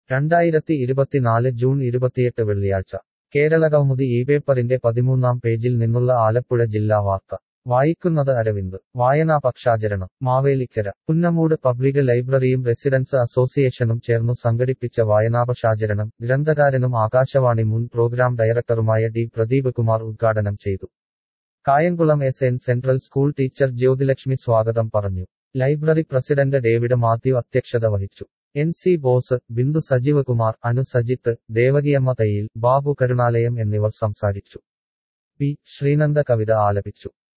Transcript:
രണ്ടായിരത്തി ഇരുപത്തിനാല് ജൂൺ ഇരുപത്തിയെട്ട് വെള്ളിയാഴ്ച കേരള കൗമുദി ഈ പേപ്പറിന്റെ പതിമൂന്നാം പേജിൽ നിന്നുള്ള ആലപ്പുഴ ജില്ലാ വാർത്ത വായിക്കുന്നത് അരവിന്ദ് വായനാ പക്ഷാചരണം മാവേലിക്കര പുന്നമൂട് പബ്ലിക് ലൈബ്രറിയും റെസിഡൻസ് അസോസിയേഷനും ചേർന്നു സംഘടിപ്പിച്ച വായനാപക്ഷാചരണം ഗ്രന്ഥകാരനും ആകാശവാണി മുൻ പ്രോഗ്രാം ഡയറക്ടറുമായ ഡി പ്രദീപ് കുമാർ ഉദ്ഘാടനം ചെയ്തു Kayamkulam S N central school teacher Jyothilakshmi സ്വാഗതം പറഞ്ഞു ലൈബ്രറി പ്രസിഡന്റ് ഡേവിഡ് മാത്യു അധ്യക്ഷത വഹിച്ചു എൻ സി ബോസ് ബിന്ദു സജീവ് കുമാർ അനു സജിത്ത് ദേവകിയമ്മ തയ്യിൽ ബാബു കരുണാലയം എന്നിവർ സംസാരിച്ചു പി ശ്രീനന്ദ കവിത ആലപിച്ചു